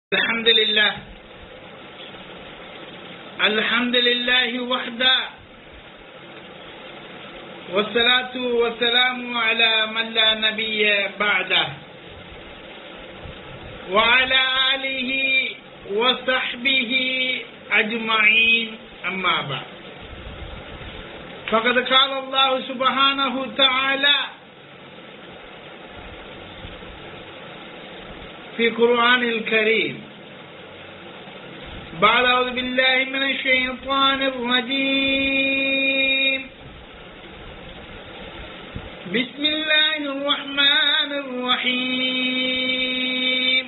الحمد لله الحمد لله وحده والصلاة والسلام على من لا نبي بعده وعلى آله وصحبه أجمعين أما بعد فقد قال الله سبحانه وتعالى في قرآن الكريم بعد أعوذ بالله من الشيطان الرجيم بسم الله الرحمن الرحيم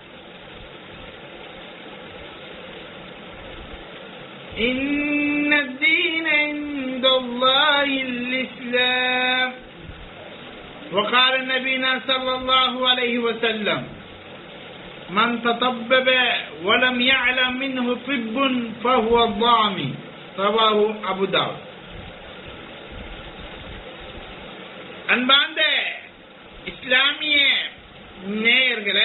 إن الدين عند الله الإسلام وقال نبينا صلى الله عليه وسلم من تطبب ولم يعلم منه طب فهو ضامي رواه அபு தாவூத் அன்பார்ந்த இஸ்லாமிய நேயர்களே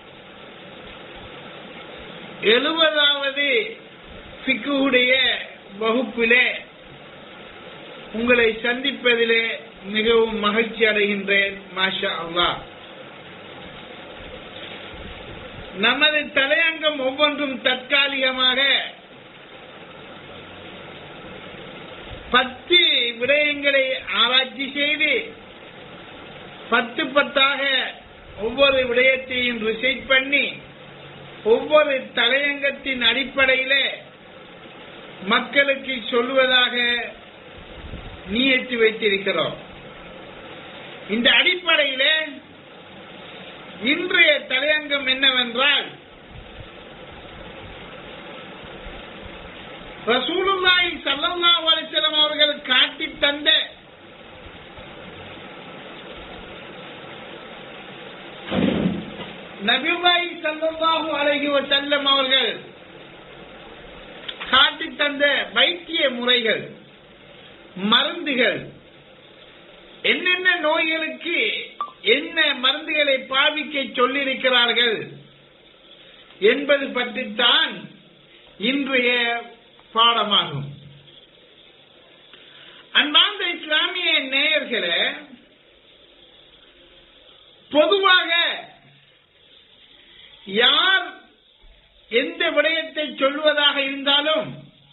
எழுபதாவது ஃபிக்குடைய வகுப்பிலே உங்களை சந்திப்பதிலே மிகவும் மகிழ்ச்சி அடைகின்றேன் மாஷா அல்லாஹ் நமது தலையங்கம் ஒவ்வொன்றும் தற்காலிகமாக பத்து விடயங்களை ஆராய்ச்சி செய்து பத்து பத்தாக ஒவ்வொரு விடயத்தையும் ரிசைட் பண்ணி ஒவ்வொரு தலையங்கத்தின் அடிப்படையில மக்களுக்கு சொல்லுவதாக நீயத்து வைத்திருக்கிறோம் இந்த அடிப்படையிலே இன்றைய தலையங்கம் என்னவென்றால் ரசூலுல்லாஹி ஸல்லல்லாஹு அலைஹி வஸல்லம் அவர்கள் காட்டி தந்த நபியுல்லாஹி ஸல்லல்லாஹு அலைஹி வஸல்லம் அவர்கள் காட்டி தந்த வைத்திய முறைகள் மருந்துகள் என்னென்ன நோய்களுக்கு என்ன மருந்துகளை பாவிக்க சொல்லியிருக்கிறார்கள் என்பது பற்றித்தான் இன்றைய பாடமாகும் அன்பார்ந்த இஸ்லாமிய நேயர்களே பொதுவாக யார் எந்த விடயத்தை சொல்வதாக இருந்தாலும்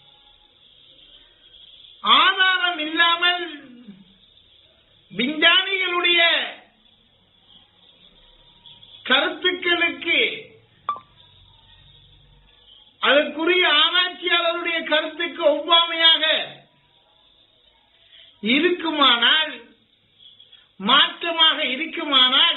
ஆதாரம் இல்லாமல் விஞ்ஞானிகளுடைய கருத்துக்களுக்கு அதற்குரிய ஆராய்ச்சியாளருடைய கருத்துக்கு ஒவ்வாமையாக இருக்குமானால் மாற்றமாக இருக்குமானால்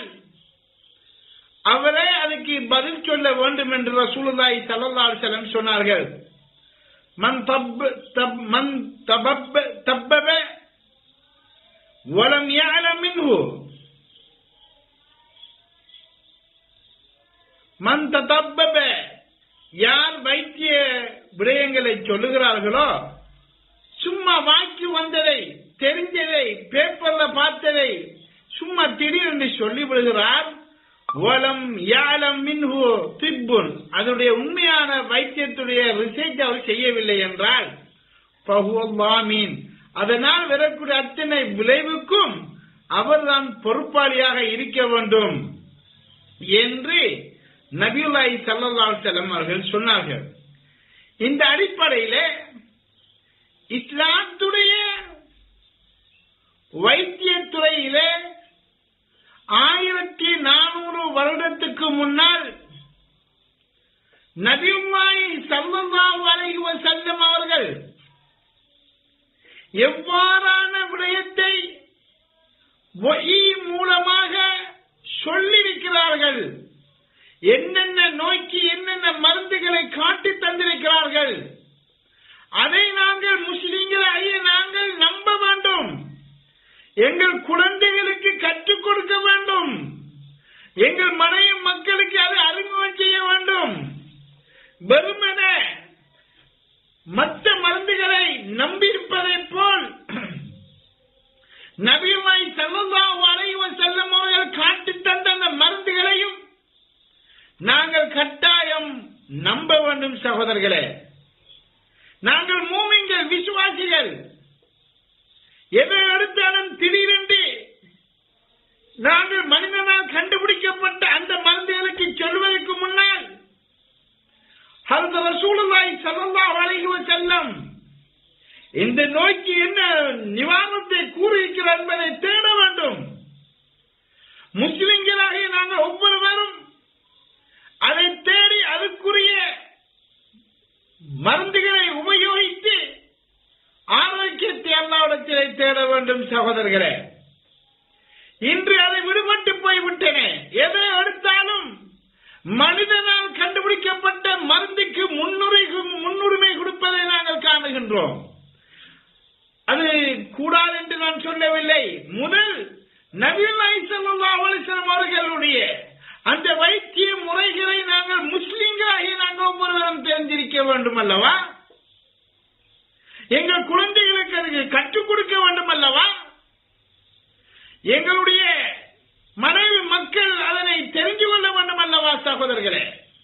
அவரே அதுக்கு பதில் சொல்ல வேண்டும் என்று ரசூலுல்லாஹி ஸல்லல்லாஹு அலைஹி வஸல்லம் சொன்னார்கள் மன் தப் தப் மன் தபப் தப்பப வலம் يعلم منه மன் தத்தப்பப யார் வைத்திய விடயங்களை சொல்லுகிறார்களோ சும்மா வாக்கி வந்ததை தெரிஞ்சதை பேப்பர்ல பார்த்ததை சும்மா திடீரென்று சொல்லி விடுகிறார் வலம் யாலம் மின்ஹு திப்புன் அதனுடைய உண்மையான வைத்தியத்துடைய ரிசர்ச் அவர் செய்யவில்லை என்றால் பகுவாமீன் அதனால் வரக்கூடிய அத்தனை விளைவுக்கும் அவர்தான் பொறுப்பாளியாக இருக்க வேண்டும் என்று நபியுல்லாஹி ஸல்லல்லாஹு செல்லம் அவர்கள் சொன்னார்கள் இந்த அடிப்படையில் இஸ்லாத்துடைய வைத்தியத்துறையிலே ஆயிரத்தி நானூறு வருடத்துக்கு முன்னால் நபியுல்லாஹி ஸல்லல்லாஹு அலைஹி வஸல்லம் அவர்கள் எவ்வாறான விடயத்தை வஹி மூலமாக சொல்லியிருக்கிறார்கள் என்னென்ன நோய்க்கு என்னென்ன மருந்துகளை காட்டி தந்திருக்கிறார்கள் அதை நாங்கள் முஸ்லிம்களாகிய நாங்கள் நம்ப வேண்டும் எங்கள் குழந்தைகளுக்கு கற்றுக் கொடுக்க வேண்டும் எங்கள் மனைவி மக்களுக்கு அதை அறிமுகம் செய்ய வேண்டும் வெறுமன மற்ற மருந்துகளை நம்பியிருப்பதை போல் நபியுமாய் செல்லல்லாஹு அலைஹி வஸல்லம் அவர்கள் காட்டி தந்த அந்த மருந்துகளையும் நாங்கள் கட்டாயம் நம்ப வேண்டும் சகோதரர்களே நாங்கள் மூமிங்கள் விசுவாசிகள் எதை எடுத்தாலும் திடீரென்று நாங்கள் மனிதனால் கண்டுபிடிக்கப்பட்ட அந்த மருந்துகளுக்கு சொல்வதற்கு முன்னால் ஹல்த ரசூலுல்லாஹி ஸல்லல்லாஹு அலைஹி வஸல்லம் இந்த நோய்க்கு என்ன நிவாரணத்தை கூறியிருக்கிறார் என்பதை தேட வேண்டும் முஸ்லிம்களாகிய நாங்கள் ஒவ்வொருவரும் அதை தேடி அதுக்குரிய மருந்துகளை உபயோகித்து ஆரோக்கியத்தை அல்லாவிடத்திலே தேட வேண்டும் சகோதரர்களே இன்று அதை விடுபட்டு போய்விட்டன எதை எடுத்தாலும் மனிதனால் கண்டுபிடிக்கப்பட்ட மருந்துக்கு முன்னுரை முன்னுரிமை கொடுப்பதை நாங்கள் காணுகின்றோம் அது கூடாது என்று நான் சொல்லவில்லை முதல் நபிலாய் ஸல்லல்லாஹு அலைஹி வஸல்லம் அவர்களுடைய அந்த வைத்திய முறைகளை நாங்கள் முஸ்லிம்களாகி நாங்கள் ஒவ்வொருவரும் தெரிஞ்சிருக்க வேண்டும் அல்லவா எங்கள் குழந்தைகளுக்கு அதுக்கு கற்றுக் கொடுக்க வேண்டும் அல்லவா எங்களுடைய மனைவி மக்கள் அதனை தெரிந்து கொள்ள வேண்டும் அல்லவா சகோதரர்களே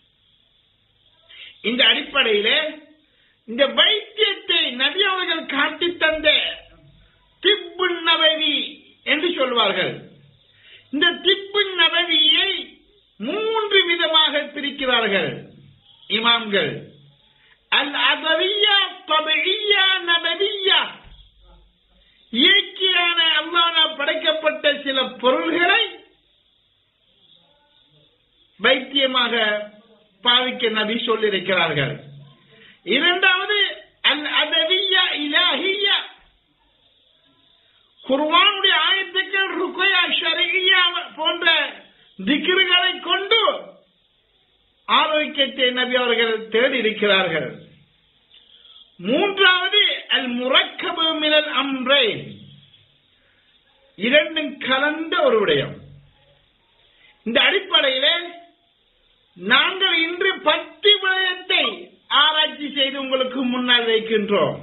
இந்த அடிப்படையிலே இந்த வைத்தியத்தை நபி அவர்கள் காட்டி தந்த திப்பு நபவி என்று சொல்வார்கள் இந்த திப்பு நபவியை மூன்று விதமாக பிரிக்கிறார்கள் இமாம்கள் அல் அதவியா தபையா நபவியா இயற்கையான அல்லாஹ் படைக்கப்பட்ட சில பொருள்களை வைத்தியமாக பாவிக்க நபி சொல்லியிருக்கிறார்கள் இரண்டாவது அல் அதவியா இலாஹியா குர்வானுடைய ஆயத்துக்கள் ருக்கையா ஷரியா போன்ற திக்ருகளை கொண்டு ஆரோக்கியத்தை நபி அவர்கள் தேடி இருக்கிறார்கள் மூன்றாவது அல் முரக்கபு மினல் அம்ரை இரண்டும் கலந்த ஒரு விடயம் இந்த அடிப்படையிலே நாங்கள் இன்று பத்து விடயத்தை ஆராய்ச்சி செய்து உங்களுக்கு முன்னால் வைக்கின்றோம்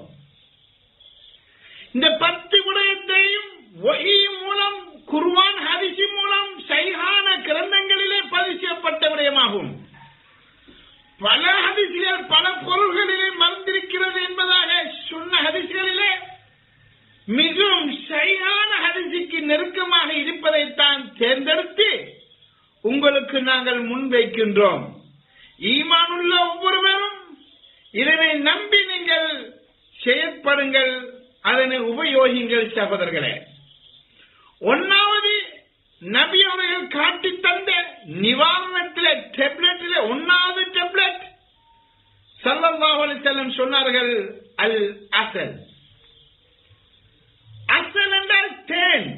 இந்த பத்து விடயத்தையும் வகி மூலம் குர்வான் ஹரிசி மூலம் சைகான கிரந்தங்களிலே பதிக்கப்பட்ட விடயமாகும் பல ஹதிசுகள் பல பொருள்களிலே மறந்திருக்கிறது என்பதாக சொன்ன ஹதிசுகளிலே மிகவும் சரியான ஹதிசுக்கு நெருக்கமாக இருப்பதைத்தான் தேர்ந்தெடுத்து உங்களுக்கு நாங்கள் முன்வைக்கின்றோம் ஈமானுள்ள ஒவ்வொருவரும் இதனை நம்பி நீங்கள் செயற்படுங்கள் அதனை உபயோகிங்கள் சகோதரர்களே ஒன்னாவது நபி அவர்கள் காட்டி தந்த நிவாரணத்திலே டெப்லெட்டிலே ஒன்னாவது டெப்லெட் சல்லல்லாஹு அலைஹி வஸல்லம் சொன்னார்கள் அல் அசல் அசல் என்றால் தேன்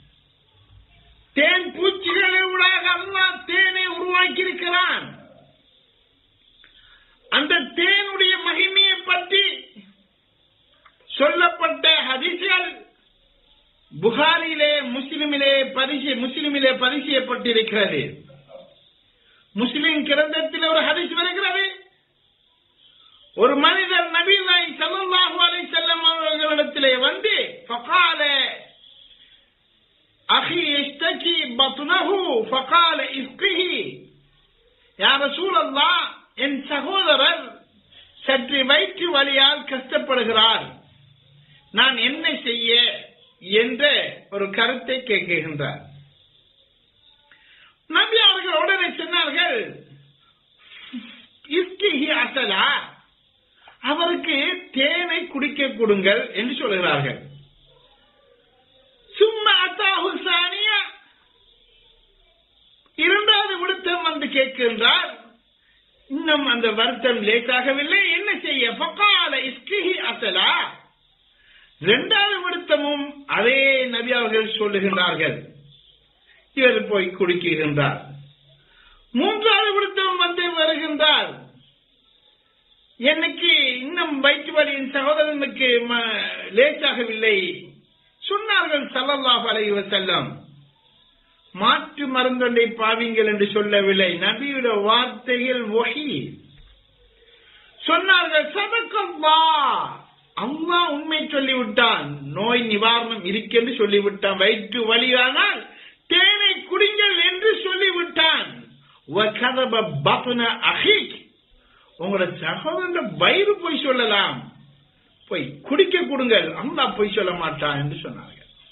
தேன் பூச்சிகளை ஊடாக அல்லாஹ் தேனை உருவாக்கி இருக்கிறான் அந்த தேனுடைய மகிமையை பற்றி சொல்லப்பட்ட ஹதீஸ்கள் புகாரிலே முஸ்லிமிலே பரிசு முஸ்லிமிலே பதிவு செய்யப்பட்டிருக்கிறது முஸ்லிம் கிரந்தத்தில் ஒரு ஹதீஸ் வருகிறது ஒரு மனிதர் நபீலாய் ஸல்லல்லாஹு அலைஹி வஸல்லம் அவர்களிடத்திலே வந்து ஃபகால அஹி இஸ்தகி பத்னஹு ஃபகால இஸ்கிஹி யா ரசூலல்லாஹ் என் சகோதரர் சற்று வயிற்று வலியால் கஷ்டப்படுகிறார் நான் என்ன செய்ய என்ற ஒரு கருத்தை கேட்கின்றார் நபி அவர்கள் உடனே சொன்னார்கள் இஸ்கிஹி அசலா அவருக்கு தேனை குடிக்க கொடுங்கள் என்று சொல்கிறார்கள் சும்மா அத்தாஹு சானியா இரண்டாவது விடுத்தம் வந்து கேட்கின்றார் இன்னும் அந்த வருத்தம் லேசாகவில்லை என்ன செய்ய பக்கால இஸ்கிஹி அசலா இரண்டாவது விடுத்தமும் அதே நபி அவர்கள் சொல்லுகின்றார்கள் இவர் போய் குடிக்குகின்றார் மூன்றாவது விடுத்தமும் வந்து வருகின்றார் எனக்கு இன்னும் வயிற்று வலியின் சகோதரனுக்கு ம- லேசாகவில்லை சொன்னார்கள் ஸல்லல்லாஹு அலைஹி வஸல்லம் மாற்று மருந்தொன்றை பாவிங்கள் என்று சொல்லவில்லை நபியுடைய வார்த்தைகள் வஹி சொன்னார்கள் சதக்கல்லா அல்லாஹ் உண்மை சொல்லிவிட்டான் நோய் நிவாரணம் இருக்கென்று சொல்லிவிட்டான் வயிற்று வலியானால் தேனை குடிங்கள் என்று சொல்லிவிட்டான் وَكَذَبَ بَطْنَ أَخِيكِ உங்களோட சகோதரன் வயிறு போய் சொல்லலாம் போய் குடிக்க கொடுங்கள் அல்லாஹ் போய் சொல்ல மாட்டான் என்று சொன்னார்கள்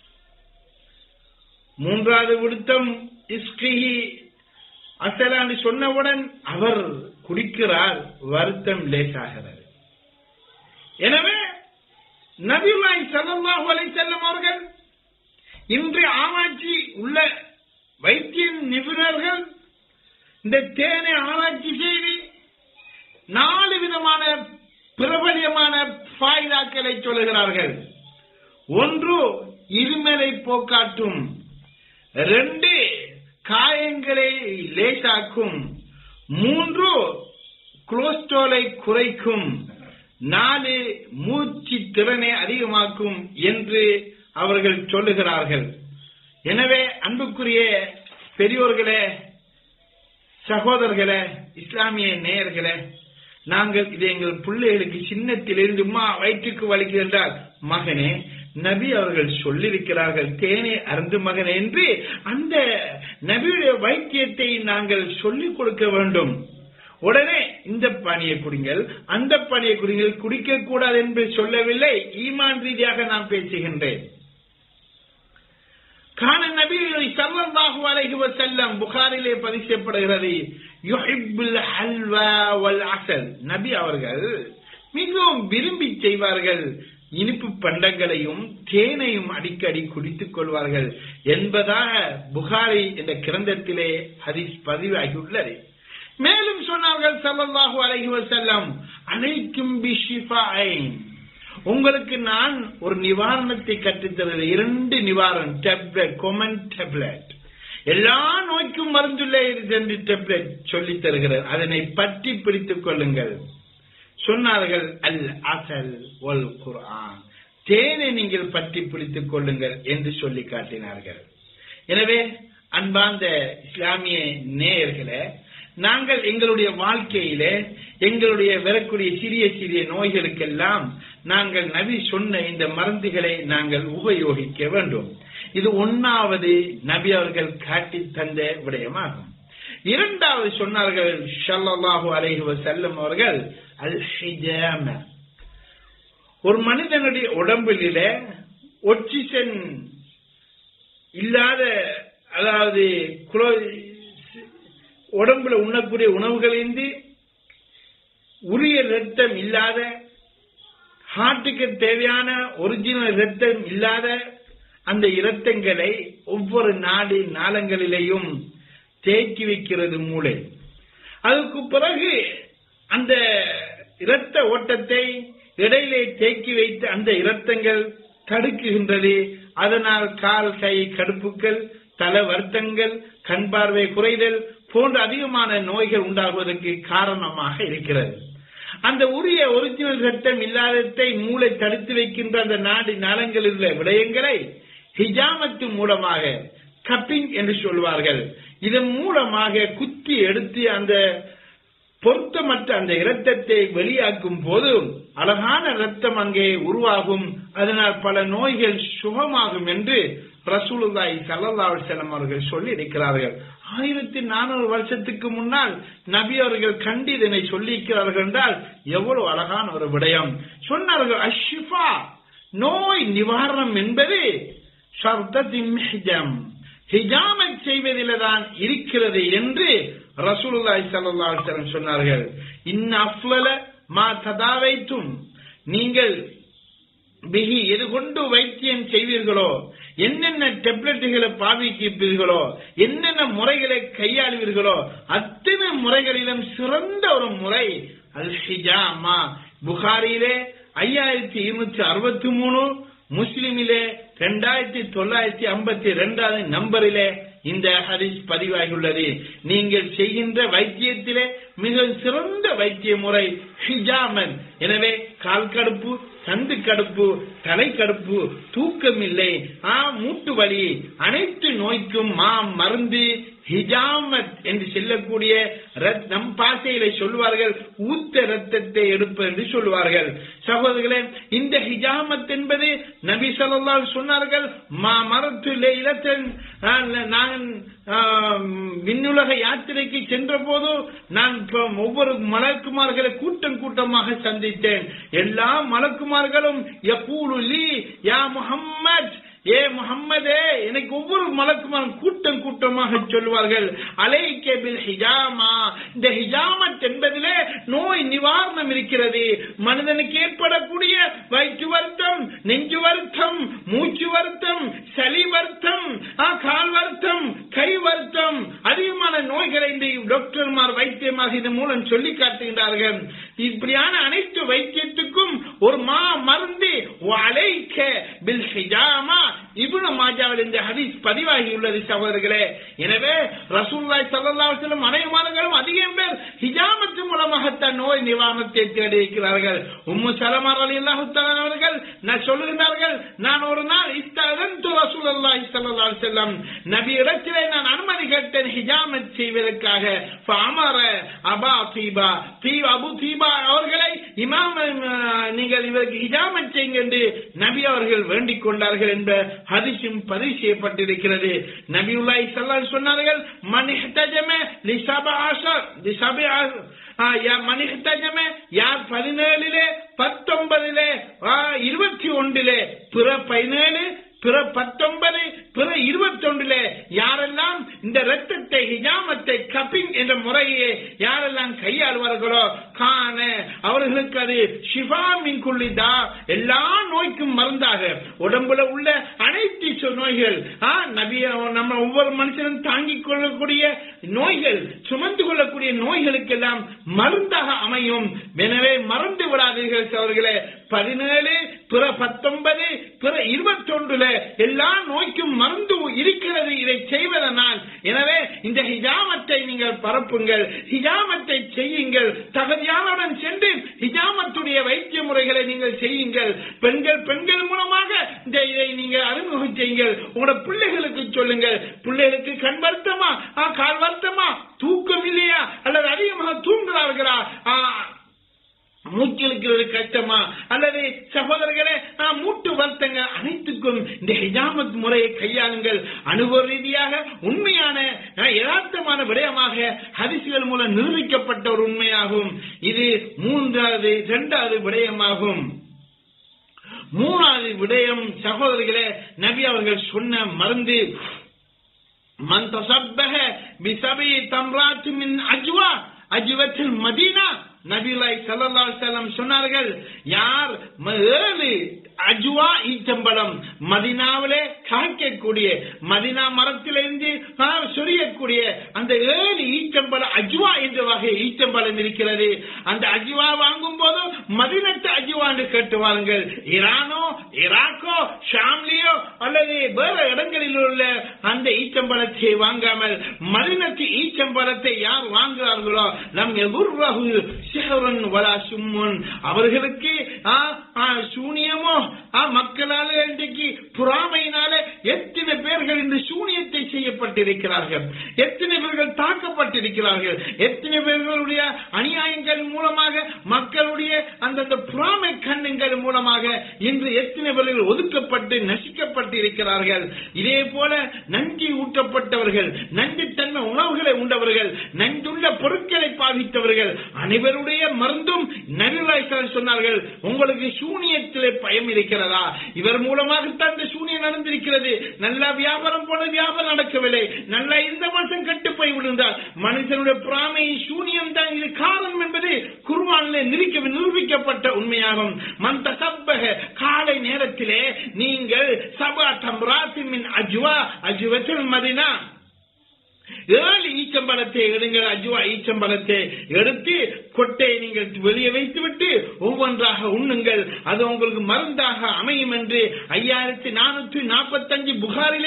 மூன்றாவது விடுத்தம் இஸ்கிஹி அசலான்னு சொன்னவுடன் அவர் குடிக்கிறார் வருத்தம் லேசாகிறது எனவே நபிவாய் ஸல்லல்லாஹு அலைஹி வஸல்லம் அவர்கள் இன்று ஆராய்ச்சி உள்ள வைத்திய நிபுணர்கள் இந்த தேனை ஆராய்ச்சி செய்து நாலு விதமான பிரபலியமான ஃபாய்தாக்களை சொல்லுகிறார்கள் ஒன்று இருமலை போக்காட்டும் ரெண்டு காயங்களை லேசாக்கும் மூன்று கொலஸ்ட்ராலை குறைக்கும் நாலு மூச்சு திறனை அதிகமாக்கும் என்று அவர்கள் சொல்லுகிறார்கள் எனவே அன்புக்குரிய பெரியோர்களே சகோதரர்களே இஸ்லாமிய நேயர்களே நாங்கள் இது எங்கள் பிள்ளைகளுக்கு சின்னத்திலிருந்து மா வயிற்றுக்கு வலிக்கின்றால் மகனே நபி அவர்கள் சொல்லியிருக்கிறார்கள் தேனே அருந்து மகன் என்று அந்த நபியுடைய வைத்தியத்தை நாங்கள் சொல்லிக் கொடுக்க வேண்டும் உடனே இந்த பானியை குடிங்கள் அந்த பானியை குடிங்கள் குடிக்க கூடாது என்று சொல்லவில்லை ஈமான் ரீதியாக நான் பேசுகின்றேன் காண நபி ஸல்லல்லாஹு அலைஹி வஸல்லம் புகாரிலே பதிசப்படுகிறது யுஹிப்புல் ஹல்வா வல் அசல் நபி அவர்கள் மிகவும் விரும்பி செய்வார்கள் இனிப்பு பண்டங்களையும் தேனையும் அடிக்கடி குடித்துக் கொள்வார்கள் என்பதாக புகாரி என்ற கிரந்தத்திலே ஹதீஸ் பதிவாகியுள்ளது மேலும் சொன்னார்கள் ஸல்லல்லாஹு அலைஹி வஸல்லம் அலைக்கும் பிஷிஃபாயின் உங்களுக்கு நான் ஒரு நிவாரணத்தை கற்றுத்தருகிறேன் இரண்டு நிவாரணம் டேப்லெட் கொமன் டேப்லெட் எல்லா நோய்க்கும் மருந்துள்ள இரண்டு டேப்லெட் சொல்லித் தருகிறார் அதனை பற்றி பிடித்துக் கொள்ளுங்கள் சொன்னார்கள் அல் அசல் ஒல் குர்ஆன் தேனை நீங்கள் பற்றி பிடித்துக் கொள்ளுங்கள் என்று சொல்லி காட்டினார்கள் எனவே அன்பார்ந்த இஸ்லாமிய நேயர்களே நாங்கள் எங்களுடைய வாழ்க்கையிலே எங்களுடைய வரக்கூடிய சிறிய சிறிய நோய்களுக்கெல்லாம் நாங்கள் நபி சொன்ன இந்த மருந்துகளை நாங்கள் உபயோகிக்க வேண்டும் இது ஒன்னாவது நபி அவர்கள் காட்டி தந்த விடயமாகும் இரண்டாவது சொன்னார்கள் ஷல்லல்லாஹு அலைஹி வஸல்லம் அவர்கள் அல் ஹிஜாம ஒரு மனிதனுடைய உடம்பிலே ஒக்சிஜன் இல்லாத அதாவது குளோ உடம்புல உண்ணக்கூடிய உணவுகளிலிருந்து உரிய ரத்தம் இல்லாத ஹார்ட்டுக்கு தேவையான ஒரிஜினல் ரத்தம் இல்லாத அந்த இரத்தங்களை ஒவ்வொரு நாடு நாளங்களிலேயும் தேக்கி வைக்கிறது மூளை அதுக்கு பிறகு அந்த இரத்த ஓட்டத்தை இடையிலே தேக்கி வைத்து அந்த இரத்தங்கள் தடுக்குகின்றது அதனால் கால் கை கடுப்புகள் தல வருத்தங்கள் கண் பார்வை குறைதல் போன்ற அதிகமான நோய்கள் உண்டாகுவதற்கு காரணமாக இருக்கிறது அந்த உரிய ஒரிஜினல் ரத்தம் இல்லாததை மூளை தடுத்து வைக்கின்ற அந்த நாடு நலங்களில் உள்ள விடயங்களை ஹிஜாமத்து மூலமாக கப்பிங் என்று சொல்வார்கள் இதன் மூலமாக குத்தி எடுத்து அந்த பொருத்தமற்ற அந்த இரத்தத்தை வெளியாக்கும் போது அழகான ரத்தம் அங்கே உருவாகும் அதனால் பல நோய்கள் சுகமாகும் என்று ரசூலுல்லாஹி ஸல்லல்லாஹு அலைஹி வஸல்லம் அவர்கள் சொல்லி இருக்கிறார்கள் ஆயிரத்தி நானூறு வருஷத்துக்கு முன்னால் நபி அவர்கள் கண்டு இதனை சொல்லியிருக்கிறார்கள் என்றால் எவ்வளவு அழகான ஒரு விடயம் சொன்னார்கள் அஷ்ஷிஃபா நோய் நிவாரணம் என்பது ஷர்தத்தின் ஹிஜம் ஹிஜாமத் செய்வதில் தான் இருக்கிறது என்று ரசூலுல்லாஹி ஸல்லல்லாஹு அலைஹி வஸல்லம் சொன்னார்கள் இன்ன அஃலல மா ததாவைத்தும் நீங்கள் பிகி எது கொண்டு வைத்தியம் செய்வீர்களோ என்னென்ன டெப்லெட்டுகளை பாவிக்கிறீர்களோ என்னென்ன முறைகளை கையாளுவீர்களோ அத்தனை முறைகளிலும் சிறந்த ஒரு முறை அல் ஹிஜாமா புகாரியிலே ஐயாயிரத்தி இருநூற்றி அறுபத்தி மூணு முஸ்லிமிலே இரண்டாயிரத்தி தொள்ளாயிரத்தி ஐம்பத்தி இரண்டாவது நம்பரிலே இந்த ஹதீஸ் பதிவாகியுள்ளது நீங்கள் செய்கின்ற வைத்தியத்திலே மிக சிறந்த வைத்திய முறை ஹிஜாமன் எனவே கால் கடுப்பு சந்து கடுப்பு தலை கடுப்பு தூக்கம் இல்லை ஆ மூட்டு வலி அனைத்து நோய்க்கும் மா மருந்து ஹிஜாமத் என்று சொல்லக்கூடிய ரத்- நம் பாசையில சொல்வார்கள் ஊத்த ரத்தத்தை எடுப்பது என்று சொல்வார்கள் சகோதரர்களே இந்த ஹிஜாமத் என்பது நபி ஸல்லல்லாஹு அலைஹி சொன்னார்கள் மா மரத்து லைலத்தன் நான் ஆம், விண்ணுலக யாத்திரைக்கு சென்ற போது நான் இப்ப ஒவ்வொரு மலக்குமார்களை கூட்டம் கூட்டமாக சந்தித்தேன் எல்லா மலக்குமார்களும் யகூலு லீ யா முஹம்மத் ஏ முஹம்மதே எனக்கு ஒவ்வொரு மலக்குமாரும் கூட்டம் கூட்டமாக சொல்வார்கள் அலைக்க பில் ஹிஜாமா இந்த ஹிஜாமத் என்பதிலே நோய் நிவாரணம் இருக்கிறது மனிதனுக்கு ஏற்படக்கூடிய வயிற்று வருத்தம் நெஞ்சு வருத்தம் மூச்சு வருத்தம் சளி வருத்தம் ஆ, கால் வருத்தம் கை வருத்தம் அதிகமான நோய்களை இந்த டாக்டர்மார் வைத்தியமாக இதன் மூலம் சொல்லி காட்டுகின்றார்கள் இப்படியான அனைத்து வைத்தியத்துக்கும் ஒரு மா மருந்து அலைக்க பில் ஹிஜாமா இப்னு மாஜாவில் இந்த ஹதீஸ் பதிவாகியுள்ளது சகோதரர்களே எனவே ரசூலுல்லாஹி ஸல்லல்லாஹு அலைஹி வஸல்லம் அனைவர்களும் அதிகம் பேர் ஹிஜாமத்து மூலமாகத்தான் நோய் நிவாரணத்தை தேடி இருக்கிறார்கள் உம்மு சலமா ரலியல்லாஹு தஆலா அவர்கள் நான் சொல்லுகிறார்கள் நான் ஒரு நாள் இஸ்தஅதன்து ரசூலுல்லாஹி ஸல்லல்லாஹு அலைஹி வஸல்லம் நபி இடத்திலே நான் அனுமதி கேட்டேன் ஹிஜாமத் செய்வதற்காக ஃபஅமர அபா தீபா தீ அபு தீபா அவர்களை இமாம் அஹ், நீங்கள் இவருக்கு ஹிஜாமத் செய்யுங்க என்று நபி அவர்கள் வேண்டிக் கொண்டார்கள் என்ற ஹதீஸும் பதிவு செய்யப்பட்டிருக்கிறது நபியுல்லாஹி ஸல்லல்லாஹு அலைஹி சொன்னார்கள் மன் இஹ்தஜம லிசபஆஷர் லிசபஆ மனிதமே யார் பதினேழிலே பத்தொன்பதிலே ஆ, இருபத்தி ஒன்றிலே பிற பதினேழு பிற பத்தொன்பது பிற இருபத்தொன்றிலே யாரெல்லாம் இந்த ரத்தத்தை ஹிஜாமத்தை கப்பிங் என்ற முறையை யாரெல்லாம் கையாளுவார்களோ காண அவர்களுக்கு அது ஷிஃபாமின் குள்ளிதா எல்லா நோய்க்கும் மருந்தாக உடம்புல உள்ள அனைத்து சு- நோய்கள் ஆ, நபிய நம்ம ஒவ்வொரு மனுஷனும் தாங்கிக் கொள்ளக்கூடிய நோய்கள் சுமந்து கொள்ளக்கூடிய நோய்களுக்கெல்லாம் மருந்தாக அமையும் எனவே மறந்து விடாதீர்கள் அவர்களே பதினேழு பிற பத்தொன்பது பிற இருபத்தொன்றுல எல்லா நோய்க்கும் மருந்து இருக்கிறது இதை செய்வதனால் எனவே இந்த ஹிஜாமத்தை நீங்கள் பரப்புங்கள் ஹிஜாமத்தை செய்யுங்கள் தகுதியானவுடன் சென்று ஹிஜாமத்துடைய வைத்திய முறைகளை நீங்கள் செய்யுங்கள் பெண்கள் பெண்கள் மூலமாக இந்த இதை நீங்கள் அறிமுகம் செய்யுங்கள் உங்களோட பிள்ளைகளுக்கு சொல்லுங்கள் பிள்ளைகளுக்கு கண் வருத்தமா ஆ, கால் வருத்தமா தூக்கம் இல்லையா அல்லது அதிகமாக தூங்குகிறார்களா ஆ, மூச்சிழுக்கிறது கஷ்டமா அல்லது சகோதரர்களே ஆ, மூட்டு வருத்தங்க அனைத்துக்கும் இந்த ஹிஜாமத் முறையை கையாளுங்கள் அனுபவ ரீதியாக உண்மையான ஆ, யதார்த்தமான விடயமாக ஹரிசுகள் மூலம் நிரூபிக்கப்பட்ட ஒரு உண்மையாகும் இது மூன்றாவது இரண்டாவது விடயமாகும் மூணாவது விடயம் சகோதரிகளே நபி அவர்கள் சொன்ன மருந்து மன் தசப்பஹ பிசபி தம்ராத் மின் அஜ்வா அஜ்வத்தில் மதீனா நபிலாய் ஸல்லல்லாஹு அலைஹி வஸல்லம் சொன்னார்கள் யார் ம- ஏழு அஜ்வா ஈச்சம்பழம் மதினாவிலே காய்க்கக்கூடிய மதினா மரத்திலிருந்து ஆ, சொரியக்கூடிய அந்த ஏழு ஈச்சம்பழம் அஜ்வா என்ற வகை ஈச்சம்பழம் இருக்கிறது அந்த அஜ்வா வாங்கும் போது மதினத்து அஜ்வா என்று கேட்டு வாருங்கள் ஈரானோ ஈராக்கோ ஷாம்லியோ அல்லது வேற இடங்களில் உள்ள அந்த ஈச்சம்பழத்தை வாங்காமல் மதினத்து ஈச்சம்பழத்தை யார் வாங்குகிறார்களோ நம் எகுர்ரகு சிஹரன் வலா சும்முன் அவர்களுக்கு ஆ, ஆ, சூனியமோ ஆ, மக்களால இன்றைக்கு பொறாமையினால எத்தனை பேர்கள் இந்த சூனியத்தை செய்யப்பட்டிருக்கிறார்கள் எத்தனை பேர்கள் தாக்கப்பட்டிருக்கிறார்கள் எத்தனை பேர்களுடைய அநியாயங்கள் மூலமாக மக்களுடைய அந்தந்த பொறாமை கண்ணுங்கள் மூலமாக இன்று எத்தனை பேர்கள் ஒதுக்கப்பட்டு நசிக்கப்பட்டு இருக்கிறார்கள் இதே போல நன்றி ஊட்டப்பட்டவர்கள் நன்றித்தன்மை உணவுகளை உண்டவர்கள் நன்றுள்ள பொருட்களை பாவித்தவர்கள் அனைவருடைய மருந்தும் நபிலாய்சர் சொன்னார்கள் உங்களுக்கு சூனியத்திலே பயம் இருக்கிறதா இவர் மூலமாகத்தான் இந்த சூனியம் நடந்திருக்கிறது நல்லா வியாபாரம் போன வியாபாரம் நடக்கவில்லை நல்லா இந்த மாசம் கட்டு போய் விழுந்தார் மனுஷனுடைய பிராமை சூனியம் தான் இது காரணம் என்பது குர்வானிலே நிரூபிக்க நிரூபிக்கப்பட்ட உண்மையாகும் மந்த சப்பக காலை நேரத்திலே நீங்கள் சபா தம்ராத்திமின் அஜ்வா அஜ்வத்தில் மதினா ஏழு ஈச்சம்பழத்தை எடுங்கள் அஜுவா ஈச்சம்பழத்தை எடுத்து கொட்டையை நீங்கள் வெளியே வைத்துவிட்டு ஒவ்வொன்றாக உண்ணுங்கள் அது உங்களுக்கு மருந்தாக அமையும் என்று ஐயாயிரத்தி நானூற்றி நாற்பத்தஞ்சு புகாரிலே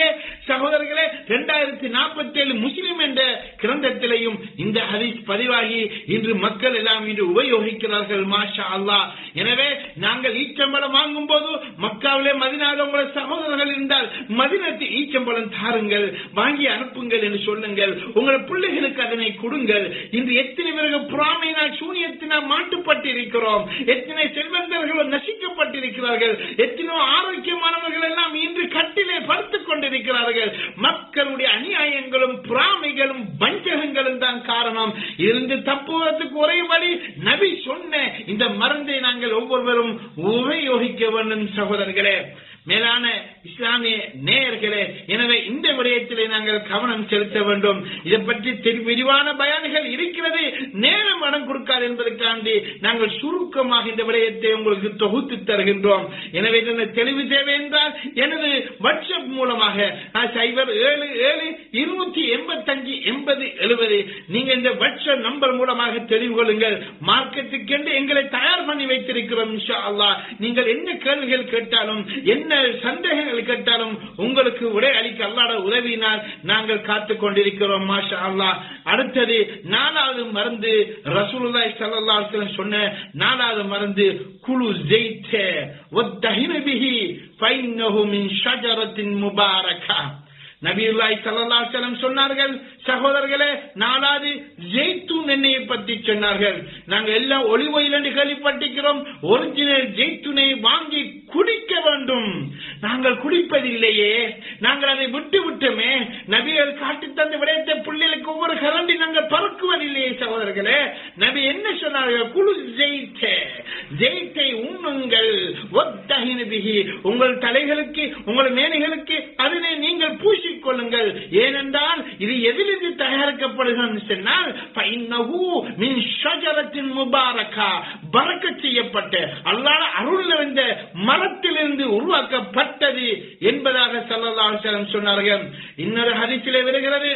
சகோதரர்களே இரண்டாயிரத்தி நாற்பத்தி ஏழு முஸ்லிம் என்ற கிரந்தத்திலையும் இந்த ஹதீஸ் பதிவாகி இன்று மக்கள் எல்லாம் இன்று உபயோகிக்கிறார்கள் மாஷா அல்லாஹ் எனவே நாங்கள் ஈச்சம்பழம் வாங்கும் போது மக்காவிலே மதினாவில் உங்கள் சகோதரர்கள் இருந்தால் மதினத்து ஈச்சம்பழம் தாருங்கள் வாங்கி அனுப்புங்கள் என்று சொல்லுங்கள் உங்கள் பிள்ளைகளுக்கு அதனை கொடுங்கள் இன்று எத்தனை பேர்கள் புறாமையினால் சூனியத்தினால் மாட்டுப்பட்டு இருக்கிறோம் எத்தனை செல்வந்தர்கள் நசிக்கப்பட்டிருக்கிறார்கள் எத்தனையோ ஆரோக்கியமானவர்கள் எல்லாம் இன்று கட்டிலே படுத்துக் கொண்டிருக்கிறார்கள் மக்களுடைய அநியாயங்களும் புறாமைகளும் வஞ்சகங்களும் தான் காரணம் இருந்து தப்புவதற்கு ஒரே வழி நபி சொன்ன இந்த மருந்தை நாங்கள் ஒவ்வொருவரும் உபயோகிக்க வேண்டும் சகோதரர்களே மேலான இஸ்லாமிய நேயர்களே எனவே இந்த விடயத்திலே நாங்கள் கவனம் செலுத்த வேண்டும் இதை பற்றி தெரி- விரிவான பயான்கள் இருக்கிறது நேரம் இடம் கொடுக்காது என்பதற்காண்டி நாங்கள் சுருக்கமாக இந்த விடயத்தை உங்களுக்கு தொகுத்து தருகின்றோம் எனவே இதனை தெளிவு தேவை என்றால் எனது வாட்ஸ்அப் மூலமாக அஹ், சைபர் ஏழு ஏழு இருநூத்தி எண்பத்தஞ்சு எண்பது எழுபது நீங்க இந்த வாட்ஸ்அப் நம்பர் மூலமாக தெளிவு கொள்ளுங்கள் மார்க்கெட்டுக்கென்று எங்களை தயார் பண்ணி வைத்திருக்கிறோம் இன்ஷா அல்லாஹ் நீங்கள் என்ன கேள்விகள் கேட்டாலும் என்ன சந்தேகங்கள் கேட்டாலும் உங்களுக்கு உடை அளிக்க அல்லாட உதவியினால் நாங்கள் காத்துக் கொண்டிருக்கிறோம் மாஷா அல்லாஹ் அடுத்தது நாலாவது மருந்து ரசூலுல்லாஹி ஸல்லல்லாஹு அலைஹி வஸல்லம் சொன்ன நாலாவது மருந்து குழு ஜெய்த வத்தஹின பிஹி ஃபைன்னஹு மின் ஷஜரத்தின் முபாரகா நபியுல்லாஹி ஸல்லல்லாஹு அலைஹி வஸல்லம் சொன்னார்கள் சகோதரர்களே நாலாவது ஜெய்தூன் எண்ணெயை பற்றி சொன்னார்கள் நாங்க எல்லாம் ஒளிவயில் என்று கேள்விப்பட்டிருக்கிறோம் ஒரிஜினல் ஜெய்துனை வாங்கி குடிக்க வேண்டும் நாங்கள் குடிப்பதில்லையே நாங்கள் அதை விட்டு விட்டோமே நபிகள் காட்டி தந்த விடயத்தை பிள்ளைகளுக்கு ஒவ்வொரு கரண்டி நாங்கள் பறக்குவதில்லையே சகோதரர்களே நபி என்ன சொன்னார்கள் குழு ஜெயித்த ஜெயித்தை உண்ணுங்கள் ஒத்தகின பிகி உங்கள் தலைகளுக்கு உங்கள் மேனைகளுக்கு அதனை நீங்கள் பூசிக்கொள்ளுங்கள் ஏனென்றால் இது எதிலிருந்து தயாரிக்கப்படுகிறது சொன்னால் ஃபைன்னஹு மின் ஷஜரத்தின் முபாரகா பறக்கச் செய்யப்பட்ட அல்லாஹ் அருள் நிறைந்த மரத்திலிருந்து உருவாக்கப்பட்டது என்பதாக ஸல்லல்லாஹு அலைஹி வஸல்லம் சொன்னார்கள் இன்னொரு ஹதீஸிலே வருகிறது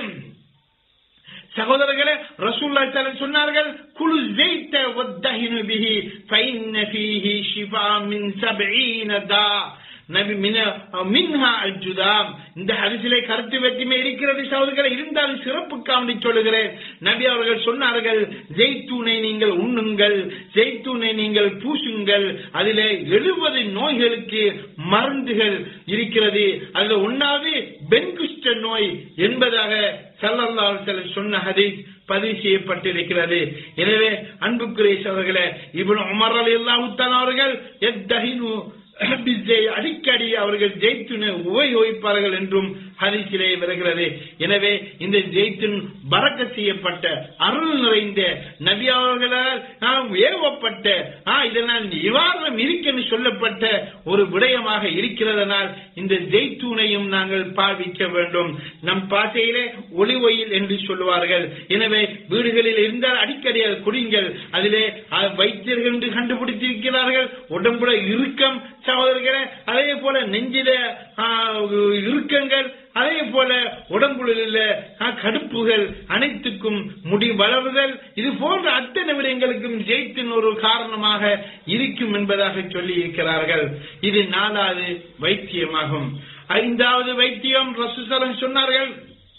சகோதரர்களே ரசூல்லா ஸல்லல்லாஹு சொன்னார்கள் குலு ஜெய்த வத்தஹினு பிஹி ஃபைன்ன ஃபீஹி ஷிஃபா மின் சப்ஈன தா நபி மின மின்ஹா அல் ஜுதாம் இந்த ஹரிசிலே கருத்து வெற்றிமை இருக்கிறது சகோதரர்களை இருந்தாலும் சிறப்புக்காண்டி சொல்லுகிறேன் நபி அவர்கள் சொன்னார்கள் ஜெய்தூனை நீங்கள் உண்ணுங்கள் ஜெய்தூனை நீங்கள் பூசுங்கள் அதிலே எழுபது நோய்களுக்கு மருந்துகள் இருக்கிறது அதுல ஒன்னாவது பென்குஷ்ட நோய் என்பதாக சல்லல்லாஹு அலைஹி வஸல்லம் சொன்ன ஹதீஸ் பதிவு செய்யப்பட்டிருக்கிறது எனவே அன்புக்குரிய சகோதரர்களே இப்னு உமர் ரலியல்லாஹு தஆலா அவர்கள் எத்தஹினு பிஸ்ஸை அடிக்கடி அவர்கள் ஜெய்த்துனை உபயோகிப்பார்கள் என்றும் ஹரிசிலே வருகிறது எனவே இந்த ஜெய்த்துன் பறக்க செய்யப்பட்ட அருள் நிறைந்த நபி அவர்களால் நாம் ஏவப்பட்ட ஆ, இதனால் நிவாரணம் இருக்கென்று சொல்லப்பட்ட ஒரு விடயமாக இருக்கிறதனால் இந்த ஜெய்த்தூனையும் நாங்கள் பாவிக்க வேண்டும் நம் பாசையிலே ஒளிவொயில் என்று சொல்லுவார்கள் எனவே வீடுகளில் இருந்தால் அடிக்கடி அதை குடிங்கள் அதிலே அஹ், வைத்தியர்கள் என்று கண்டுபிடித்திருக்கிறார்கள் உடம்புல இறுக்கம் சகோதரர்களே அதே போல நெஞ்சில ஆஹ், இறுக்கங்கள் அதே போல உடம்புல உள்ள ஆஹ், கடுப்புகள் அனைத்துக்கும் முடி வளருதல் இது போன்ற அத்தனை விடயங்களுக்கும் ஜெயித்தின் ஒரு காரணமாக இருக்கும் என்பதாக சொல்லி இருக்கிறார்கள் இது நாலாவது வைத்தியமாகும் ஐந்தாவது வைத்தியம் ரசூசலம் சொன்னார்கள்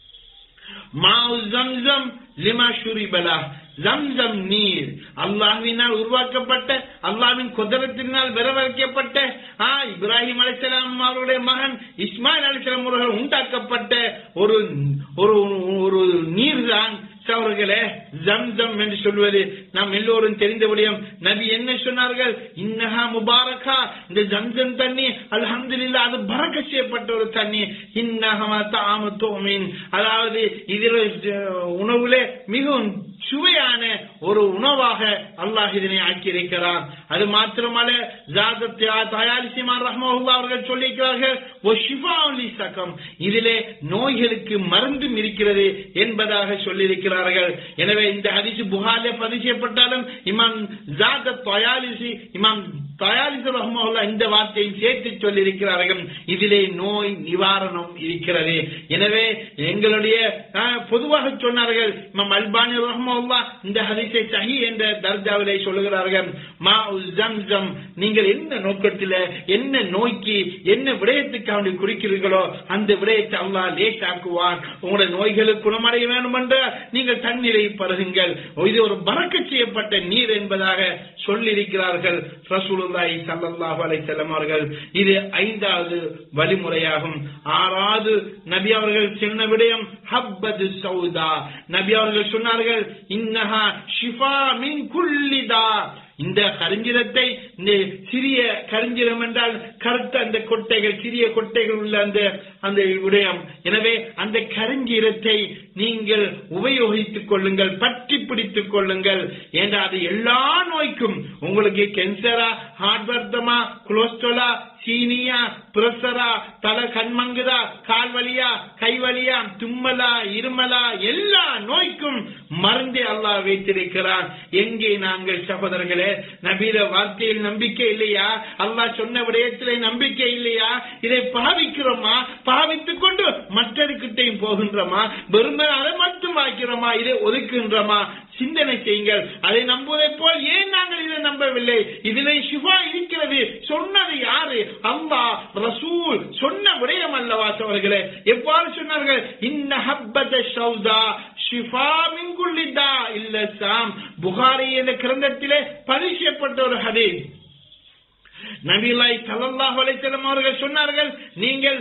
மாவு ஜம்சம் லிமா ஷுரிபலா ஜம்சம் நீர் அல்லாஹ்வினால் உருவாக்கப்பட்ட அல்லாஹ்வின் குதிரத்தினால் வரவழைக்கப்பட்ட ஆ இப்ராஹிம் அலைஹிஸ்ஸலாம் அவருடைய மகன் இஸ்மாயில் அலைஹிஸ்ஸலாம் அவர்கள் உண்டாக்கப்பட்ட ஒரு ஒரு ஒரு நீர் தான் அவர்களே ஜம்சம் என்று சொல்வது நாம் எல்லோரும் தெரிந்த விடயம் நபி என்ன சொன்னார்கள் இன்னஹா முபாரகா இந்த ஜம்சம் தண்ணி அல்ஹம்துலில்லாஹ் அது பறக்க செய்யப்பட்ட ஒரு தண்ணி இன்னஹமா தாமு தோமின் அதாவது இதில் அஹ், உணவுலே மிகவும் சுவையான ஒரு உணவாக அல்லாஹ் இதனை ஆக்கியிருக்கிறான் அது மாத்திரமல்ல ஜாதத் தயாரிசிமார் ரஹ்மஹுல்லா அவர்கள் சொல்லியிருக்கிறார்கள் "ஒ ஷிஃபாஉன் லிஸகம்." இதிலே நோய்களுக்கு மருந்தும் இருக்கிறது என்பதாக சொல்லியிருக்கிறார்கள் எனவே இந்த ஹதீஸ் புகாரிலே பதிவு செய்யப்பட்டாலும் இமாம் ஜாதத் தயாலிசி இமாம் தயாரிசு ரஹ்மல்லா இந்த வார்த்தையும் சேர்த்து சொல்லியிருக்கிறார்கள் இதிலே நோய் நிவாரணம் இருக்கிறது எனவே எங்களுடைய ஆஹ், பொதுவாக சொன்னார்கள் இமாம் அல்பானி ரஹ்மல்லா இந்த ஹதீஸை சஹி என்ற தர்ஜாவிலே சொல்லுகிறார்கள் மா ஜம்சம் நீங்கள் என்ன நோக்கத்தில் என்ன நோய்க்கு என்ன விடயத்துக்கு அவனை குறிக்கிறீர்களோ அந்த விடயத்தை அல்லாஹ் லேசாக்குவான் உங்களுடைய நோய்களுக்கு குணமடைய வேண்டும் என்றால் நீங்கள் தண்ணீரை பருகுங்கள் இது ஒரு பறக்க செய்யப்பட்ட நீர் என்பதாக சொல்லியிருக்கிறார்கள் ரசூலுல்லாஹி ஸல்லல்லாஹு அலைஹி வஸல்லம் அவர்கள் இது ஐந்தாவது வழிமுறையாகும் ஆறாவது நபி அவர்கள் சொன்ன விடயம் ஹப்பது சௌதா நபி அவர்கள் சொன்னார்கள் இன்னஹா ஷிஃபா மின் குல்லிதா இந்த கரிஞ்சிரத்தை இந்த சிறிய கரிஞ்சிரம் என்றால் கருத்த அந்த கொட்டைகள் சிறிய கொட்டைகள் உள்ள அந்த அந்த விடயம் எனவே அந்த கரிஞ்சிரத்தை நீங்கள் உபயோகித்துக் கொள்ளுங்கள் பற்றி பிடித்துக் கொள்ளுங்கள் ஏன்னா அது எல்லா நோய்க்கும் உங்களுக்கு கேன்சரா ஹார்ட் வர்த்தமா கொலஸ்ட்ரோலா சீனியா பிரஷரா தலை கண்மங்குதா கால் வலியா கை வலியா தும்மலா இருமலா எல்லா நோய்க்கும் மருந்தே அல்லாஹ் வைத்திருக்கிறான் எங்கே நாங்கள் சகோதரர்களே நபீர வார்த்தையில் நம்பிக்கை இல்லையா அல்லாஹ் சொன்ன விடயத்திலே நம்பிக்கை இல்லையா இதை பாவிக்கிறோமா பாவித்துக் கொண்டு மற்றதுக்கிட்டையும் போகின்றோமா வெறுமை அதை மட்டும் வாய்க்கிறோமா இதை ஒதுக்குகின்றோமா சிந்தனை செய்யுங்கள் அதை நம்புவதை போல் ஏன் நாங்கள் இதை நம்பவில்லை இதிலே ஷிஃபா இருக்கிறது சொன்னது யாரு அல்லாஹ் ரசூல் சொன்ன விடயம் அல்லவா அவர்களே எவ்வாறு சொன்னார்கள் இன்ன ஹப்பத ஷௌதா ஷிஃபா மின் குல்லி தா இல்ல சாம் புகாரி என்ற கிரந்தத்திலே பதிஷப்பட்ட ஒரு ஹதீஸ் நபிலாய் சல்லல்லாஹு அலைஹி வஸல்லம் அவர்கள் சொன்னார்கள் நீங்கள்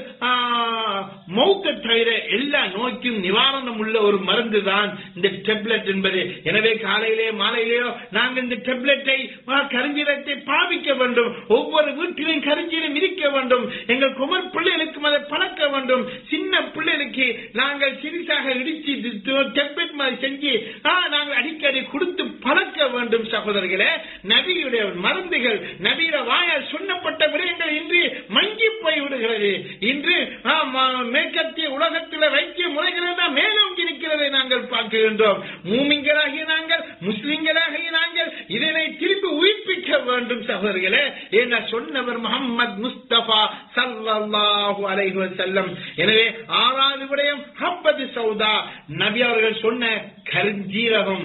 மௌத்த தவிர எல்லா நோய்க்கும் நிவாரணம் உள்ள ஒரு மருந்து தான் இந்த டெப்லெட் என்பது எனவே காலையிலே மாலையிலேயோ நாங்கள் இந்த டெப்லெட்டை கருஞ்சீரத்தை பாவிக்க வேண்டும் ஒவ்வொரு வீட்டிலும் கருஞ்சீரம் இருக்க வேண்டும் எங்கள் குமர் பிள்ளைகளுக்கும் அதை பழக்க வேண்டும் சின்ன பிள்ளைகளுக்கு நாங்கள் சிறிசாக இடிச்சு டெப்லெட் மாதிரி செஞ்சு ஆ, நாங்கள் அடிக்கடி கொடுத்து பழக்க வேண்டும் சகோதரர்களே நபியுடைய மருந்துகள் நபியிட வாயால் சொன்னப்பட்ட விடயங்கள் இன்று மங்கி போய் விடுகிறது இன்று ஆ, ம- மேற்கத்திய உலகத்தில் வைத்திய முறைகள் எல்லாம் மேலோங்கி இருக்கிறதை நாங்கள் பார்க்கின்றோம் மூமிங்களாகிய நாங்கள் முஸ்லிம்களாகிய நாங்கள் இதனை திரும்பி உயிர்ப்பிக்க வேண்டும் சகோதரர்களே என சொன்னவர் முகமது முஸ்தபா சல்லல்லாஹு அலைஹி வஸல்லம் எனவே ஆறாவது விடயம் ஹப்பது சௌதா நபி அவர்கள் சொன்ன கருஞ்சீரகம்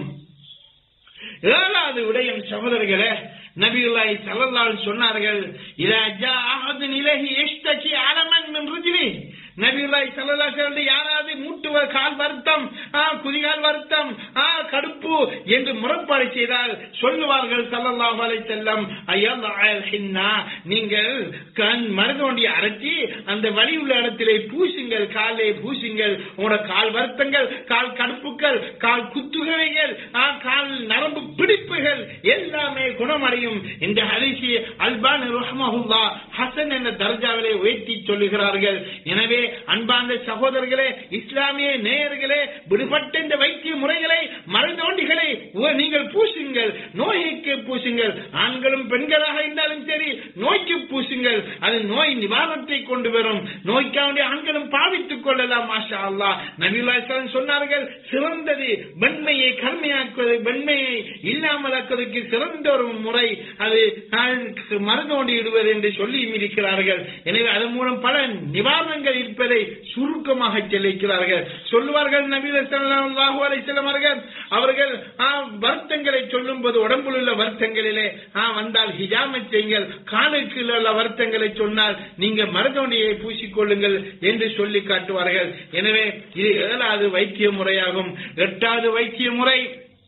ஏழாவது விடயம் சகோதரர்களே நபியுல்லாஹி ஸல்லல்லாஹு அலைஹி சொன்னார்கள் இதா ஜா அஹதுன் இலைஹி யஷ்தகி அலமன் மின் ருஜ்லி நபியுல்லாஹி ஸல்லல்லாஹு அலைஹி வஸல்லம் யாராவது மூட்டு வ- கால் வருத்தம் ஆ, குதிகால் வருத்தம் ஆ, கடுப்பு என்று முறைப்பாடு செய்தால் சொல்லுவார்கள் ஸல்லல்லாஹு அலைஹி வஸல்லம் ஐயல் ஹின்னா நீங்கள் கண் மருதோண்டி அரைச்சி அந்த வலி உள்ள இடத்திலே பூசுங்கள் காலை பூசுங்கள் உங்களோட கால் வருத்தங்கள் கால் கடுப்புகள் கால் குத்துகைகள் ஆ, கால் நரம்பு பிடிப்புகள் எல்லாமே குணமடையும் இந்த ஹரிசி அல்பான் ரஹ்மஹுல்லா ஹசன் என்ற தர்ஜாவிலே உயர்த்தி சொல்லுகிறார்கள் எனவே அன்பார்ந்த சகோதரர்களே இஸ்லாமிய நேயர்களே விடுபட்ட இந்த வைத்திய முறைகளை மருந்தோண்டிகளை உ- நீங்கள் பூசுங்கள் நோய்க்கு பூசுங்கள் ஆண்களும் பெண்களாக இருந்தாலும் சரி நோய்க்கு பூசுங்கள் அது நோய் நிவாரணத்தை கொண்டு வரும் நோய்க்காக ஆண்களும் பாவித்துக் கொள்ளலாம் மாஷா அல்லா நபிலாசன் சொன்னார்கள் சிறந்தது வெண்மையை கருமையாக்குவது வெண்மையை இல்லாமலாக்குவதற்கு சிறந்த ஒரு முறை அது மருந்தோண்டி இடுவது என்று சொல்லி இருக்கிறார்கள் எனவே அதன் மூலம் பல நிவாரணங்கள் இருப்பதை சுருக்கமாக சொல்லியிருக்கிறார்கள் சொல்லுவார்கள் நபீல ஸல்லல்லாஹு அலைஹி வஸல்லம் அவர்கள் அவர்கள் ஆ, வருத்தங்களை சொல்லும் போது உடம்பில் உள்ள வருத்தங்களிலே ஆ, வந்தால் ஹிஜாமத் செய்யுங்கள் காலுக்கு உள்ள வருத்தங்களை சொன்னால் நீங்க மருதோண்டியை பூசிக்கொள்ளுங்கள் என்று சொல்லி காட்டுவார்கள் எனவே இது ஏழாவது வைத்திய முறையாகும் எட்டாவது வைத்திய முறை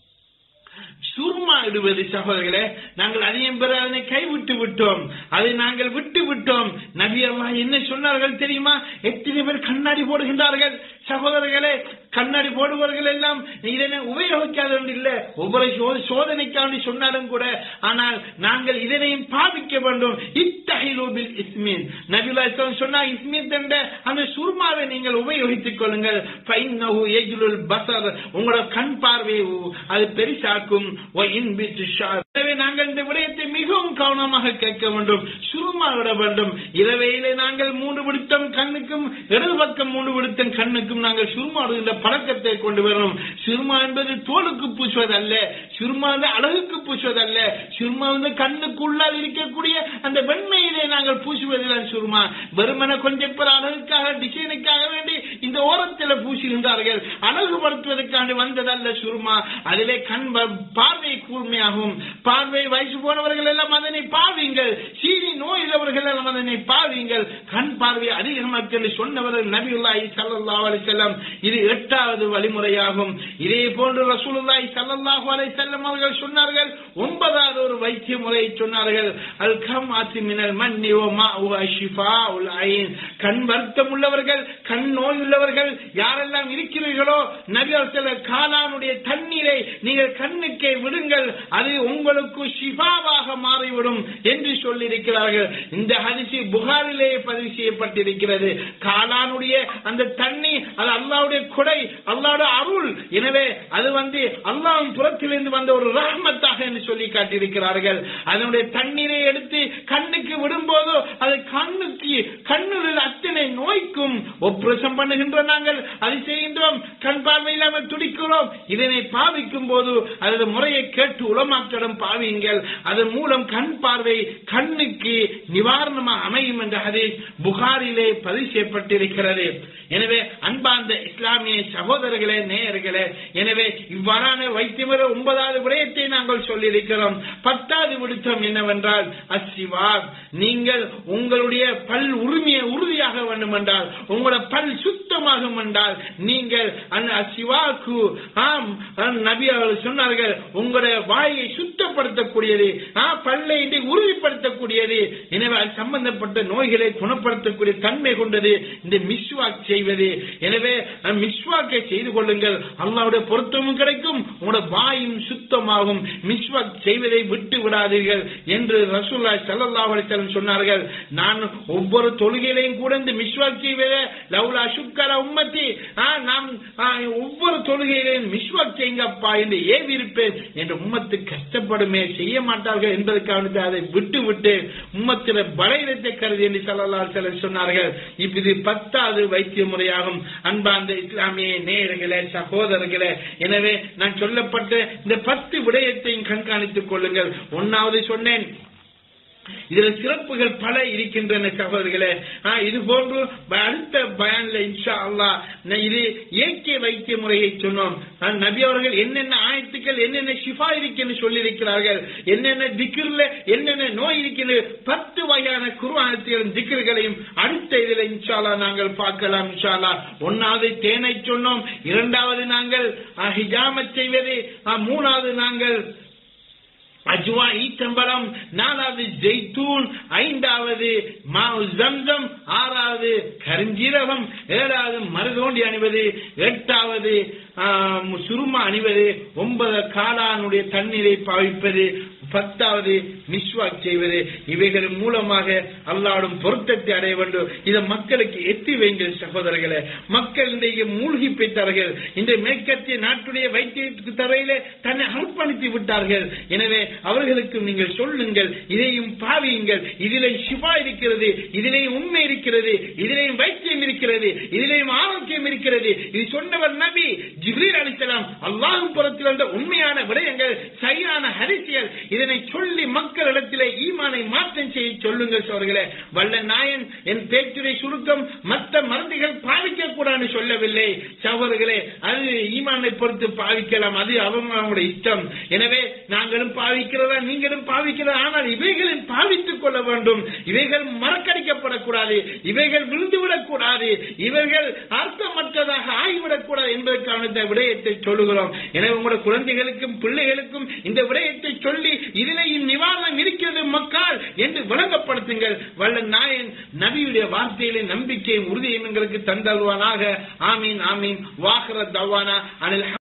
சுருமா இடுவது சகோதரர்களே நாங்கள் அதிகம் பேர் அதனை கைவிட்டு விட்டோம் அதை நாங்கள் விட்டு விட்டோம் நபி அல்லாஹ் என்ன சொன்னார்கள் தெரியுமா எத்தனை பேர் கண்ணாடி போடுகின்றார்கள் சகோதரர்களே கண்ணாடி போடுபவர்கள் எல்லாம் இதனை உபயோகிக்காதவர்கள் இல்ல ஒவ்வொரு சோ- சோதனைக்காண்டி சொன்னாலும் கூட ஆனால் நாங்கள் இதனையும் பாவிக்க வேண்டும் இத்தகைலோபில் இஸ்மீன் நபிலா சொன்னா இஸ்மீன் என்ற அந்த சுர்மாவை நீங்கள் உபயோகித்துக் கொள்ளுங்கள் ஃபைன்னஹு யஜ்லுல் பஸர் உங்களோட கண் பார்வையை அது பெரிசாக்கும் வ இன்பித்து ஷார். எனவே நாங்கள் இந்த விடயத்தை மிகவும் கவனமாக கேட்க வேண்டும் சுருமா விட வேண்டும் இரவையிலே நாங்கள் மூன்று விடுத்தம் கண்ணுக்கும் இடது பக்கம் மூன்று விடுத்தம் கண்ணுக்கும் நாங்கள் சுருமா இடுகின்ற பழக்கத்தை கொண்டு வரணும் சுருமா என்பது தோலுக்கு பூசுவதல்ல சுருமா வந்து அழகுக்கு பூசுவதல்ல சுருமா வந்து கண்ணுக்குள்ளால் இருக்கக்கூடிய அந்த வெண்மையிலே நாங்கள் பூசுவதுதான் சுருமா வெறுமன கொஞ்சம் பேர் அழகுக்காக டிசைனுக்காக வேண்டி இந்த ஓரத்தில் பூசுகின்றார்கள் அழகுபடுத்துவதற்காண்டி வந்ததல்ல சுருமா அதிலே கண் ப- பார்வை கூர்மையாகும் பார்வை வயசு போனவர்கள் எல்லாம் அதனை பாவீங்கள் சீனி நோய் உள்ளவர்கள் எல்லாம் அதனை பாவீங்கள் கண் பார்வை அதிகமாக்கு என்று சொன்னவர்கள் நபியுல்லாஹி ஸல்லல்லாஹு அலைஹி வஸல்லம் இது எட்டாவது வழிமுறையாகும் இதே போன்று ரசூலுல்லாஹி ஸல்லல்லாஹு அலைஹி வஸல்லம் அவர்கள் சொன்னார்கள் ஒன்பதாவது ஒரு வைத்திய முறையை சொன்னார்கள் அல் கம் மினல் மன்னி வ மாஉ ஷிஃபாஉல் ஐன் கண் வருத்தம் உள்ளவர்கள் கண் நோய் உள்ளவர்கள் யாரெல்லாம் இருக்கிறீர்களோ நபி அவர்கள் காலானுடைய தண்ணீரை நீங்கள் கண்ணுக்கே விடுங்கள் அது உங்களுக்கு ஷிஃபாவாக மாறிவிடும் என்று சொல்லியிருக்கிறார்கள் இந்த ஹரிசி புகாரிலே பதிவு செய்யப்பட்டிருக்கிறது காலானுடைய அந்த தண்ணி அது அல்லாவுடைய கொடை அல்லாவுடைய அருள் எனவே அது வந்து அல்லாஹ்வின் புறத்திலிருந்து வந்த ஒரு ரஹ்மத்தாக என்று சொல்லி காட்டியிருக்கிறார்கள் அதனுடைய தண்ணீரை எடுத்து கண்ணுக்கு விடும்போது அது கண்ணுக்கு கண்ணில் அத்தனை நோய்க்கும் ஒப்ரேஷன் பண்ணுகின்ற நாங்கள் அதை செய்கின்றோம் கண் பார்வை இல்லாமல் துடிக்கிறோம் இதனை பாவிக்கும் போது அதது முறையை கேட்டு உளமாக்கிடம் பாவியுங்கள் அதன் மூலம் கண் பார்வை கண்ணுக்கு நிவாரணமாக அமையும் என்ற ஹதீஸ் புகாரிலே பதிவு செய்யப்பட்டிருக்கிறது எனவே அன்பார்ந்த இஸ்லாமிய சகோதரர்களே நேயர்களே எனவே இவ்வாறான வைத்தியமுறை ஒன்பதாவது விடயத்தை நாங்கள் சொல்லியிருக்கிறோம் பத்தாவது விடுத்தம் என்னவென்றால் அசிவாக் நீங்கள் உங்களுடைய பல் உரிமையை உறுதியாக வேண்டும் என்றால் உங்களோட பல் சுத்தமாகும் என்றால் நீங்கள் அந்த அசிவாக்கு ஆம் அஹ், நபி அவர்கள் சொன்னார்கள் உங்களுடைய வாயை சுத்தப்படுத்தக்கூடியது ஆ, பல்லை இதை உறுதிப்படுத்தக்கூடியது எனவே அது சம்பந்தப்பட்ட நோய்களை குணப்படுத்தக்கூடிய தன்மை கொண்டது இந்த மிஸ்வாக் செய்வது எனவே அந்த மிஸ்வாக்கை செய்து கொள்ளுங்கள் அல்லாவுடைய பொருத்தமும் கிடைக்கும் உங்களோட வாயும் சுத்தமாகும் மிஸ்வாக் செய்வதை விட்டு விடாதீர்கள் என்று ரசூல்லா ஸல்லல்லாஹு அலைஹி வஸல்லம் சொன்னார்கள் நான் ஒவ்வொரு தொழுகையிலையும் கூட இந்த மிஸ்வாக் செய்வதே லவ்லா சுக்கர உம்மத்தி ஆ, நாம் ஆ, ஒவ்வொரு தொழுகையிலையும் மிஸ்வாக் செய்யுங்கப்பா என்று ஏவி இருப்பேன் என்று உம்மத்து கஷ்டப்படுமே செய்ய மாட்டார்கள் என்பதற்காக அதை விட்டு விட்டு உம்மத்தில பலையினத்தை கருதி என்று ஸல்லல்லாஹு அலைஹி வஸல்லம் சொன்னார்கள் இப்ப இது பத்தாவது வைத்திய முறையாகும் அன்பார்ந்த இஸ்லாமிய நேயர்களே சகோதரர்களே எனவே நான் சொல்லப்பட்ட இந்த பத்து விடயத்தையும் கண்காணித்துக் கொள்ளுங்கள் ஒன்னாவது சொன்னேன் இதுல சிறப்புகள் பல இருக்கின்றன சகோதரர்களே ஆ, இது போன்று ப- அடுத்த பயான்ல இன்ஷா அல்லாஹ் ந- இது இயற்கை வைத்திய முறையை சொன்னோம் ஆ, நபி அவர்கள் என்னென்ன ஆயத்துக்கள் என்னென்ன ஷிஃபா இருக்குன்னு சொல்லியிருக்கிறார்கள் என்னென்ன திக்ர்ல என்னென்ன நோய் இருக்கிறது பத்து வகையான குருவானத்தையும் திக்ர்களையும் அடுத்த இதுல இன்ஷா அல்லாஹ் நாங்கள் பார்க்கலாம் இன்ஷா அல்லாஹ் ஒன்னாவது தேனை சொன்னோம் இரண்டாவது நாங்கள் ஆ, ஹிஜாமத் செய்வது ஆ, மூணாவது நாங்கள் அஜ்வா ஈத்தம்பரம் நாலாவது ஜெய்தூன் ஐந்தாவது மாவு ஜம்சம் ஆறாவது கருஞ்சீரகம் ஏழாவது மருதோண்டி அணிவது எட்டாவது ஆம், சுருமா அணிவது ஒன்பது காளானுடைய தண்ணீரை பாவிப்பது பத்தாவது மிஸ்வாக் செய்வது இவைகள் மூலமாக அல்லாடும் பொருத்தத்தை அடைய வேண்டும் இதை மக்களுக்கு எத்தி வைங்கள் சகோதரர்களே மக்கள் இன்றைக்கு மூழ்கி போய்த்தார்கள் இந்த மேற்கத்திய நாட்டுடைய வைத்திய தரையிலே தன்னை அர்ப்பணித்து விட்டார்கள் எனவே அவர்களுக்கு நீங்கள் சொல்லுங்கள் இதையும் பாவியுங்கள் இதிலே சிவா இருக்கிறது இதிலேயும் உண்மை இருக்கிறது இதிலேயும் வைத்தியம் இருக்கிறது இதிலேயும் ஆரோக்கியம் இருக்கிறது இது சொன்னவர் நபி ஜிப்ரீல் அலிசலாம் அல்லாஹும் புறத்தில் வந்த உண்மையான விடயங்கள் சரியான ஹரிசியல் இதனை சொல்லி மக்களிடத்திலே ஈமானை மாற்றம் செய்ய சொல்லுங்கள் சோர்களே வல்ல நாயன் என் பேச்சுரை சுருக்கம் மற்ற மருந்துகள் பாவிக்க கூடாதுன்னு சொல்லவில்லை சகோதரர்களே அது ஈமானை பொறுத்து பாவிக்கலாம் அது அவங்களுடைய இஷ்டம் எனவே நாங்களும் பாவிக்கிறதா நீங்களும் பாவிக்கிறதா ஆனால் இவைகளில் பாவித்துக் கொள்ள வேண்டும் இவைகள் மறக்கடிக்கப்படக்கூடாது இவைகள் விழுந்துவிடக் கூடாது இவைகள் அர்த்தமற்றதாக ஆகிவிடக் கூடாது என்பதற்கான இந்த விடயத்தை சொல்லுகிறோம் எனவே உங்களுடைய குழந்தைகளுக்கும் பிள்ளைகளுக்கும் இந்த விடயத்தை சொல்லி இதிலேயும் நிவாரணம் இருக்கிறது மக்கள் என்று விளங்கப்படுத்துங்கள் வல்ல நாயன் நபியுடைய வார்த்தையிலே நம்பிக்கையும் உறுதியும் எங்களுக்கு தந்தல்வானாக ஆமீன் ஆமீன் வாகர தவானா அனில்